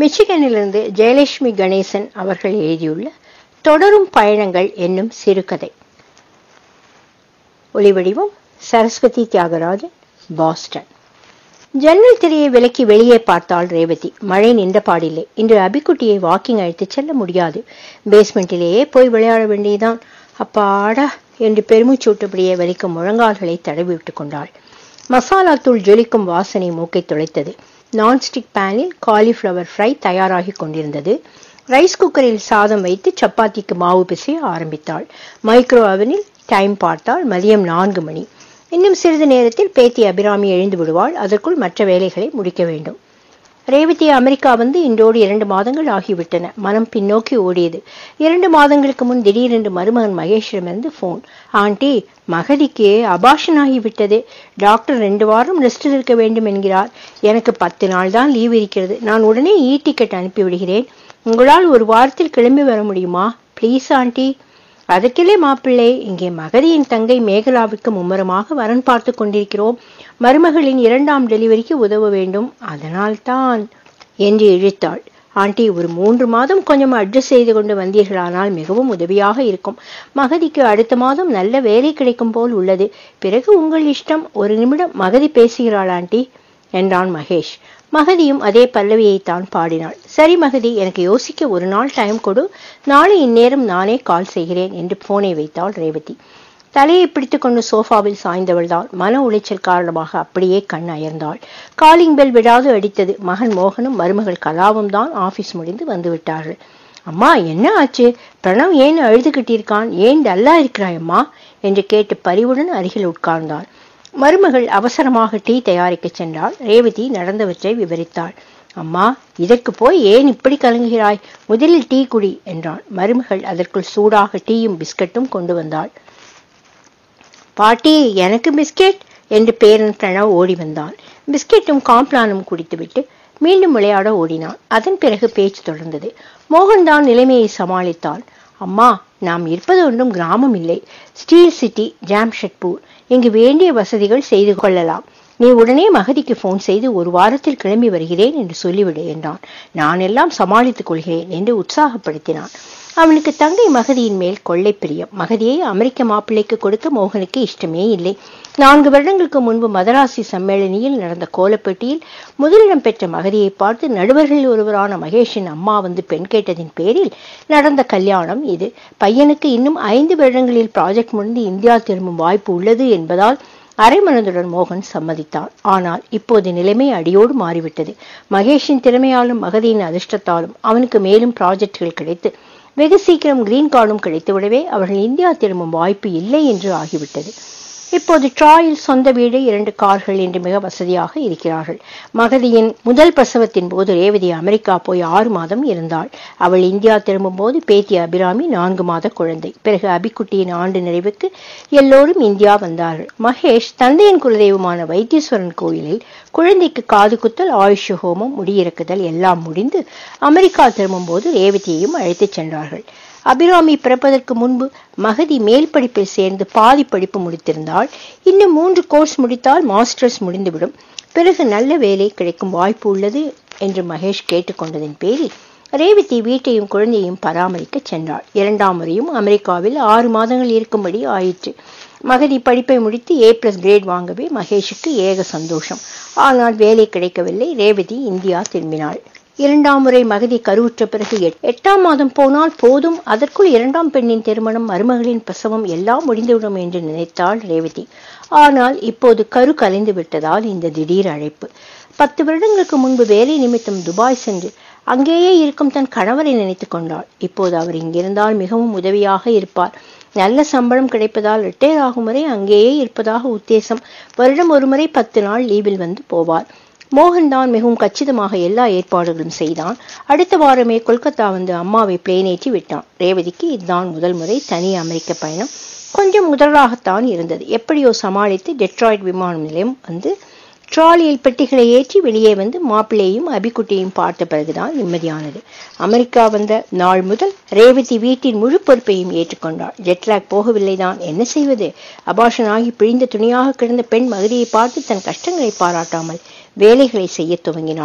மிச்சிகனிலிருந்து ஜெயலட்சுமி கணேசன் அவர்கள் எழுதியுள்ள தொடரும் பயணங்கள் என்னும் சிறுகதை ஒளிவடிவம் சரஸ்வதி தியாகராஜன் பாஸ்டன் ஜன்னல் திரையை விலக்கி வெளியே பார்த்தாள் ரேவதி மழை நின்ற பாடில்லை இன்று அபிக்குட்டியை வாக்கிங் அழைத்துச் செல்ல முடியாது பேஸ்மெண்டிலேயே போய் விளையாட வேண்டியதுதான் அப்பாடா என்று பெருமூச்சூட்டபடியே வலிக்கும் முழங்கால்களை தடவி விட்டு கொண்டாள் மசாலா தூள் ஜொலிக்கும் வாசனை மூக்கை துளைத்தது நான்ஸ்டிக் பேனில் காலிஃப்ளவர் ஃப்ரை தயாராகி கொண்டிருந்தது ரைஸ் குக்கரில் சாதம் வைத்து சப்பாத்திக்கு மாவு பிசைய ஆரம்பித்தாள் மைக்ரோ அவனில் டைம் பார்த்தால் மதியம் நான்கு மணி இன்னும் சிறிது நேரத்தில் பேத்தி அபிராமி எழுந்து விடுவாள் அதற்குள் மற்ற வேலைகளை முடிக்க வேண்டும் ரேவதி அமெரிக்கா வந்து இன்றோடு இரண்டு மாதங்கள் ஆகிவிட்டன மனம் பின்னோக்கி ஓடியது இரண்டு மாதங்களுக்கு முன் திடீரென்று மருமகன் மகேஷிடமிருந்து போன் ஆண்டி மகதிக்கு அபாஷன் ஆகிவிட்டது டாக்டர் ரெண்டு வாரம் ரெஸ்டில் இருக்க வேண்டும் என்கிறார் எனக்கு பத்து நாள் தான் லீவ் இருக்கிறது நான் உடனே இ டிக்கெட் அனுப்பி விடுகிறேன் உங்களால் ஒரு வாரத்தில் கிளம்பி வர முடியுமா ப்ளீஸ் ஆண்டி அதற்கிலே மாப்பிள்ளை இங்கே மகதியின் தங்கை மேகலாவுக்கு மும்முரமாக வரன் பார்த்து கொண்டிருக்கிறோம் மருமகளின் இரண்டாம் டெலிவரிக்கு உதவ வேண்டும் அதனால்தான் என்று இழுத்தாள் ஆண்டி ஒரு மூன்று மாதம் கொஞ்சம் அட்ஜஸ்ட் செய்து கொண்டு வந்தீர்களானால் மிகவும் உதவியாக இருக்கும் மகதிக்கு அடுத்த மாதம் நல்ல வேலை கிடைக்கும் போல் உள்ளது பிறகு உங்கள் இஷ்டம் ஒரு நிமிடம் மகதி பேசுகிறாள் ஆண்டி என்றான் மகேஷ் மகதியும் அதே பல்லவியை தான் பாடினாள் சரி மகதி எனக்கு யோசிக்க ஒரு நாள் டைம் கொடு நாளை இந்நேரம் நானே கால் செய்கிறேன் என்று போனை வைத்தாள் ரேவதி தலையை பிடித்துக்கொண்டு சோஃபாவில் சாய்ந்தவள் தான் மன உளைச்சல் காரணமாக அப்படியே கண் அயர்ந்தாள் காலிங் பெல் விடாது அடித்தது மகன் மோகனும் மருமகள் கலாவும் தான் ஆபீஸ் முடிந்து வந்து விட்டார்கள் அம்மா என்ன ஆச்சு பிரணவ் ஏன் அழுதுகிட்டிருக்கான் ஏன் டல்லா இருக்கிறாய் அம்மா என்று கேட்டு பரிவுடன் அருகில் உட்கார்ந்தாள் மருமகள் அவசரமாக டீ தயாரிக்க சென்றாள் ரேவதி நடந்தவற்றை விவரித்தாள் அம்மா இதற்கு போய் ஏன் இப்படி கலங்குகிறாய் முதலில் டீ குடி என்றான் மருமகள் அதற்குள் சூடாக டீயும் பிஸ்கட்டும் கொண்டு வந்தாள் பாட்டி எனக்கு பிஸ்கெட் என்று பேரன் பிரணவ் ஓடி வந்தான் பிஸ்கெட்டும் காம்ப்ளானும் குடித்துவிட்டு மீண்டும் விளையாட ஓடினான் அதன் பிறகு பேச்சு தொடர்ந்தது மோகன் தான் நிலைமையை சமாளித்தான் அம்மா நாம் இருப்பது ஒன்றும் கிராமம் இல்லை ஸ்டீல் சிட்டி ஜாம்ஷெட்பூர் இங்கு வேண்டிய வசதிகள் செய்து கொள்ளலாம் நீ உடனே மகதிக்கு போன் செய்து ஒரு வாரத்தில் கிளம்பி வருகிறேன் என்று சொல்லிவிடு என்றான் நான் எல்லாம் சமாளித்துக் கொள்கிறேன் என்று உற்சாகப்படுத்தினான் அவனுக்கு தங்கை மகதியின் மேல் கொள்ளை பிரியம் மகதியை அமெரிக்க மாப்பிள்ளைக்கு கொடுக்க மோகனுக்கு இஷ்டமே இல்லை நான்கு வருடங்களுக்கு முன்பு மதராசி சம்மேளனியில் நடந்த கோலப்பெட்டியில் முதலிடம் பெற்ற மகதியை பார்த்து நடுவர்களில் ஒருவரான மகேஷின் அம்மா வந்து பெண் கேட்டதின் பேரில் நடந்த கல்யாணம் இது பையனுக்கு இன்னும் ஐந்து வருடங்களில் ப்ராஜெக்ட் முடிந்து இந்தியா திரும்பும் வாய்ப்பு உள்ளது என்பதால் அரைமனதுடன் மோகன் சம்மதித்தான் ஆனால் இப்போது நிலைமை அடியோடு மாறிவிட்டது மகேஷின் திறமையாலும் மகதியின் அதிர்ஷ்டத்தாலும் அவனுக்கு மேலும் ப்ராஜெக்டுகள் கிடைத்து வெகு சீக்கிரம் கிரீன் கார்டும் கிடைத்துவிடவே அவர்கள் இந்தியா திரும்பும் வாய்ப்பு இல்லை என்று ஆகிவிட்டது இப்போது ட்ராயில் சொந்த வீடு இரண்டு கார்கள் என்று மிக வசதியாக இருக்கிறார்கள் மகதியின் முதல் பிரசவத்தின் போது ரேவதி அமெரிக்கா போய் ஆறு மாதம் இருந்தாள் அவள் இந்தியா திரும்பும் போது பேத்தி அபிராமி நான்கு மாத குழந்தை பிறகு அபிக்குட்டியின் ஆண்டு நிறைவுக்கு எல்லோரும் இந்தியா வந்தார்கள் மகேஷ் தந்தையின் குலதெய்வமான வைத்தீஸ்வரன் கோயிலில் குழந்தைக்கு காது குத்தல் ஆயுஷ் ஹோமம் முடியிறக்குதல் எல்லாம் முடிந்து அமெரிக்கா திரும்பும் போது ரேவதியையும் அழைத்துச் சென்றார்கள் அபிராமி பிறப்பதற்கு முன்பு மகதி மேல் படிப்பில் சேர்ந்து பாதி படிப்பு முடித்திருந்தால் இன்னும் மூன்று கோர்ஸ் முடித்தால் மாஸ்டர்ஸ் முடிந்துவிடும் பிறகு நல்ல வேலை கிடைக்கும் வாய்ப்பு உள்ளது என்று மகேஷ் கேட்டுக்கொண்டதின் பேரில் ரேவதி வீட்டையும் குழந்தையும் பராமரிக்க சென்றாள் இரண்டாம் முறையும் அமெரிக்காவில் ஆறு மாதங்கள் இருக்கும்படி ஆயிற்று மகதி படிப்பை முடித்து ஏ பிளஸ் கிரேட் வாங்கவே மகேஷுக்கு ஏக சந்தோஷம் ஆனால் வேலை கிடைக்கவில்லை ரேவதி இந்தியா திரும்பினாள் இரண்டாம் முறை மகதி கருவுற்ற பிறகு எட்டாம் மாதம் போனால் போதும் அதற்குள் இரண்டாம் பெண்ணின் திருமணம் மருமகளின் பிரசவம் எல்லாம் முடிந்துவிடும் என்று நினைத்தாள் ரேவதி ஆனால் இப்போது கரு கலைந்து விட்டதால் இந்த திடீர் அழைப்பு பத்து வருடங்களுக்கு முன்பு வேலை நிமித்தம் துபாய் சென்று அங்கேயே இருக்கும் தன் கணவரை நினைத்து கொண்டாள் இப்போது அவர் இங்கிருந்தால் மிகவும் உதவியாக இருப்பார் நல்ல சம்பளம் கிடைப்பதால் ரிட்டையர் ஆகும் வரை அங்கேயே இருப்பதாக உத்தேசம் வருடம் ஒருமுறை பத்து நாள் லீவில் வந்து போவார் மோகன் தான் மிகவும் கச்சிதமாக எல்லா ஏற்பாடுகளும் செய்தான் அடுத்த வாரமே கொல்கத்தா வந்து அம்மாவை பிளேன் ஏற்றி விட்டான் ரேவதிக்கு இதுதான் முதல் முறை தனி அமெரிக்க பயணம் கொஞ்சம் முதலாகத்தான் இருந்தது எப்படியோ சமாளித்து டெட்ராய்ட் விமான நிலையம் வந்து ட்ராலியில் பெட்டிகளை ஏற்றி வெளியே வந்து மாப்பிள்ளையும் அபிக்குட்டியையும் பார்த்த பிறகுதான் நிம்மதியானது அமெரிக்கா வந்த நாள் முதல் ரேவதி வீட்டின் முழு பொறுப்பையும் ஏற்றுக்கொண்டாள் ஜெட்லாக் போகவில்லைதான் என்ன செய்வது அபாஷனாகி பிழிந்த துணியாக கிடந்த பெண் மகதியை பார்த்து தன் கஷ்டங்களை பாராட்டாமல் வேலைகளை செய்ய துவங்கினாள்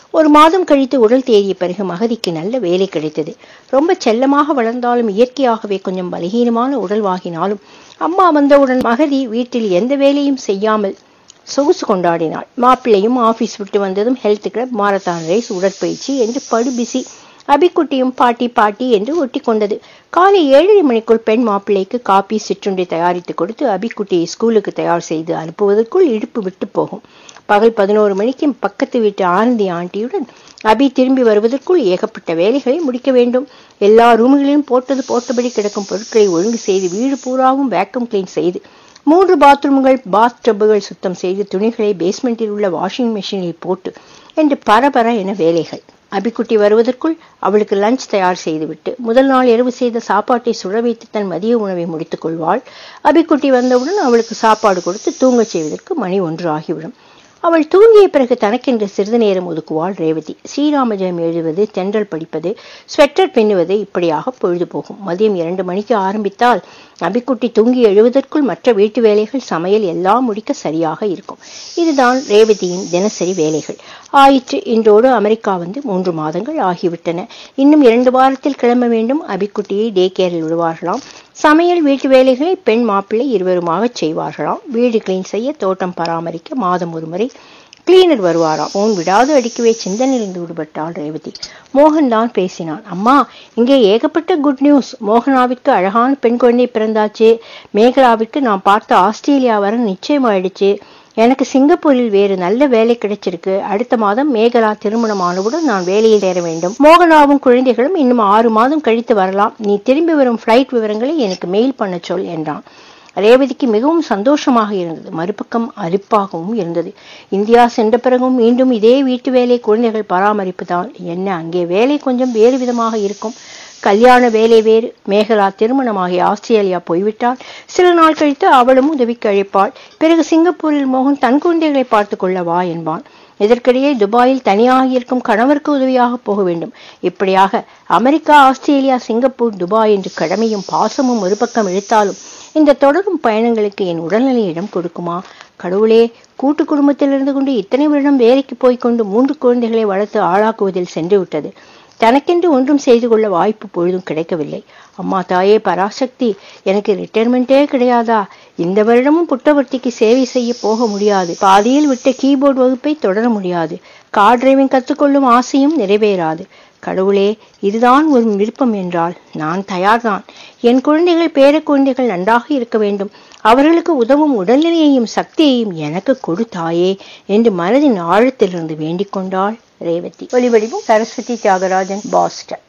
ஒரு மாதம் கழித்து உடல் தேறிய பிறகு மகதிக்கு நல்ல வேலை கிடைத்தது ரொம்ப செல்லமாக வளர்ந்தாலும் இயற்கையாகவே கொஞ்சம் பலகீனமான உடல்வாகினாலும் அம்மா வந்தவுடன் மகதி வீட்டில் எந்த வேலையும் செய்யாமல் சொகுசு கொண்டாடினாள் மாப்பிள்ளையும் ஆபீஸ் விட்டு வந்ததும் ஹெல்த் கிளப் மாரத்தான் ரேஸ் உடற்பயிற்சி என்று படு பிசி அபிக்குட்டியும் பாட்டி பாட்டி என்று ஒட்டி கொண்டது காலை ஏழரை மணிக்குள் பெண் மாப்பிள்ளைக்கு காப்பி சிற்றுண்டி தயாரித்து கொடுத்து அபிக்குட்டியை ஸ்கூலுக்கு தயார் செய்து அனுப்புவதற்குள் இடுப்பு விட்டு போகும் பகல் பதினோரு மணிக்கு பக்கத்து வீட்டு ஆனந்தி ஆண்டியுடன் அபி திரும்பி வருவதற்குள் ஏகப்பட்ட வேலைகளை முடிக்க வேண்டும் எல்லா ரூம்களிலும் போட்டது போட்டபடி கிடக்கும் பொருட்களை ஒழுங்கு செய்து வீடு பூராவும் வேக்கம் கிளீன் செய்து மூன்று பாத்ரூம்கள் பாத் டப்புகள் சுத்தம் செய்து துணிகளை பேஸ்மெண்டில் உள்ள வாஷிங் மெஷினில் போட்டு என்று பரபர என வேலைகள் அபிக்குட்டி வருவதற்குள் அவளுக்கு லஞ்ச் தயார் செய்துவிட்டு முதல் நாள் இரவு செய்த சாப்பாட்டை சுட வைத்து தன் மதிய உணவை முடித்துக் கொள்வாள் அபிக்குட்டி வந்தவுடன் அவளுக்கு சாப்பாடு கொடுத்து தூங்கச் செய்வதற்கு மணி ஒன்று ஆகிவிடும் அவள் தூங்கிய பிறகு தனக்கென்று சிறிது நேரம் ஒதுக்குவாள் ரேவதி ஸ்ரீராமஜெயம் எழுதுவது தென்றல் படிப்பது ஸ்வெட்டர் பின்னுவது இப்படியாக பொழுது போகும் மதியம் இரண்டு மணிக்கு ஆரம்பித்தால் அபிக்குட்டி தூங்கி எழுவதற்குள் மற்ற வீட்டு வேலைகள் சமையல் எல்லாம் முடிக்க சரியாக இருக்கும் இதுதான் ரேவதியின் தினசரி வேலைகள் ஆயிற்று இன்றோடு அமெரிக்கா வந்து மூன்று மாதங்கள் ஆகிவிட்டன இன்னும் இரண்டு வாரத்தில் கிளம்ப வேண்டும் அபிக்குட்டியை டே கேரில் விடுவார்களாம் சமையல் வீட்டு வேலைகளை பெண் மாப்பிள்ளை இருவருமாக செய்வார்களாம் வீடு கிளீன் செய்ய தோட்டம் பராமரிக்க மாதம் ஒரு முறை கிளீனர் வருவாராம் போன் விடாது அடிக்கவே சிந்தனையிலிருந்து விடுபட்டாள் ரேவதி மோகன் தான் பேசினான் அம்மா இங்கே ஏகப்பட்ட குட் நியூஸ் மோகனாவிற்கு அழகான பெண் குழந்தை பிறந்தாச்சு மேகலாவிற்கு நான் பார்த்த ஆஸ்திரேலியா வர நிச்சயமாயிடுச்சு எனக்கு சிங்கப்பூரில் வேறு நல்ல வேலை கிடைச்சிருக்கு அடுத்த மாதம் மேகலா திருமணமானவுடன் நான் வேலையில் சேர வேண்டும் மோகனாவும் குழந்தைகளும் இன்னும் ஆறு மாதம் கழித்து வரலாம் நீ திரும்பி வரும் ஃப்ளைட் விவரங்களை எனக்கு மெயில் பண்ண சொல் என்றான் ரேவதிக்கு மிகவும் சந்தோஷமாக இருந்தது மறுபக்கம் அரிப்பாகவும் இருந்தது இந்தியா சென்ற பிறகும் மீண்டும் இதே வீட்டு வேலை குழந்தைகள் பராமரிப்பு தான் என்ன அங்கே வேலை கொஞ்சம் வேறு விதமாக இருக்கும் கல்யாண வேலை வேறு மேகலா திருமணமாகி ஆஸ்திரேலியா போய்விட்டால் சில நாள் கழித்து அவளும் உதவிக்கு அழைப்பாள் பிறகு சிங்கப்பூரில் மோகன் தன் குழந்தைகளை பார்த்து கொள்ள வா என்பான் இதற்கிடையே துபாயில் தனியாக இருக்கும் கணவருக்கு உதவியாக போக வேண்டும் இப்படியாக அமெரிக்கா ஆஸ்திரேலியா சிங்கப்பூர் துபாய் என்று கடமையும் பாசமும் ஒரு பக்கம் இழுத்தாலும் இந்த தொடரும் பயணங்களுக்கு என் உடல்நிலை இடம் கொடுக்குமா கடவுளே கூட்டு குடும்பத்தில் இருந்து கொண்டு இத்தனை வருடம் வேலைக்கு போய்க்கொண்டு மூன்று குழந்தைகளை வளர்த்து ஆளாக்குவதில் சென்று விட்டது தனக்கென்று ஒன்றும் செய்து கொள்ள வாய்ப்பு பொழுதும் கிடைக்கவில்லை அம்மா தாயே பராசக்தி எனக்கு ரிட்டையர்மெண்ட்டே கிடையாதா இந்த வருடமும் புட்டவர்த்திக்கு சேவை செய்ய போக முடியாது பாதியில் விட்ட கீபோர்டு வகுப்பை தொடர முடியாது கார் டிரைவிங் கற்றுக்கொள்ளும் ஆசையும் நிறைவேறாது கடவுளே இதுதான் ஒரு விருப்பம் என்றால் நான் தயார்தான் என் குழந்தைகள் பேர குழந்தைகள் நன்றாக இருக்க வேண்டும் அவர்களுக்கு உதவும் உடல்நிலையையும் சக்தியையும் எனக்கு கொடுத்தாயே என்று மனதின் ஆழத்திலிருந்து வேண்டிக் கொண்டாள் ரேவதி ஒலிவடிவும் சரஸ்வதி தியாகராஜன் பாஸ்டன்